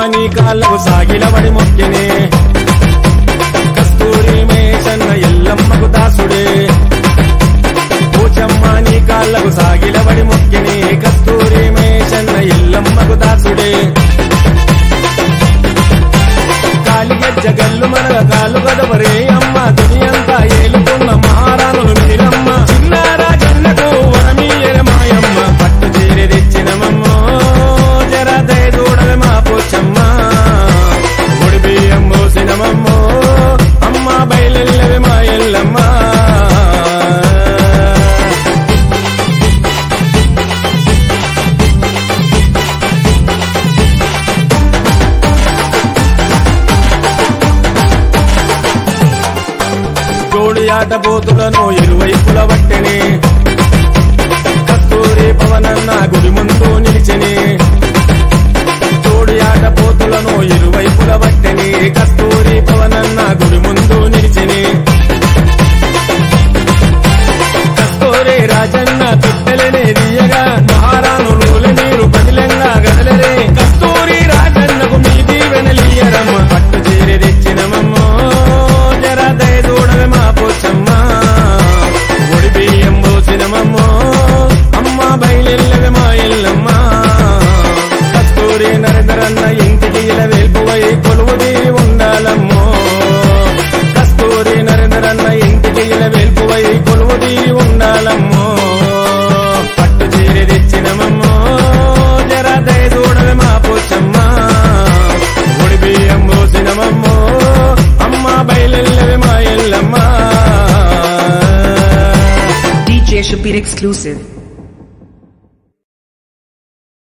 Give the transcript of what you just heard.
నీ కాళ్ళకు సాగిలబడి మొక్కినే కస్తూరి మేషన్న ఎల్లమ్మకు దాసుడే పోచమ్మ నీ కాళ్ళకు సాగిలబడి మొక్కినే కస్తూరి మేషన్న ఎల్లమ్మకు దాసుడే కాలిగజ్జ గల్లు మనగ కాలు గదవరే అమ్మ దునియంతా ఏలుకున్న మహారాణులు మీరమ్మ చిన్నారా జన్నకు వరమీయర మాయమ్మ పట్టు చీర తెచ్చినమమ్మో జర దయ చూడవే మా పోచమ్మ ఒడి బియ్యం పోసినమమ్మో అమ్మ బయలెల్లవే మా ఎల్లమ్మ జోడి ఆట పోతులను ఇరువైపుల వట్టెని కస్తూరి పవనన్న గుడి ముందు నిలిచెని జోడి ఆట పోతులను ఇరువైపుల వట్టెని కస్తూరి పవనన్న గుడి ముందు నిలిచెని కస్తూరి రాజన్న పిట్టలనే దియగా మహారాణులు నీరు బదిలంగా గదలరే కస్తూరి రాజన్నకు మీ దీవెనలియరమ్మ పట్టు చీర తెచ్చినమమ్మో జర దయ చూడవే మా పోచమ్మ ఒడి బియ్యం పోసినమమ్మో అమ్మ బయలెల్లవే మా ఎల్లమ్మ కస్తూరి నరేంద్రన్న ఇంటికి ఇలా వెళ్ళిపోయి కొలువు తీరి ఉండాలమ్మో కస్తూరి నరేంద్రన్న ఇంటికి ఇలా వెళ్ళిపోయి కొలువు తీరి ఉండాలమ్మో పట్టు చీర తెచ్చినమమ్మో జర దయ చూడవే మా పోచమ్మ ఒడి బియ్యం పోసినమమ్మో అమ్మ బయలెల్లవే మా ఎల్లమ్మ DJ Shapir exclusive.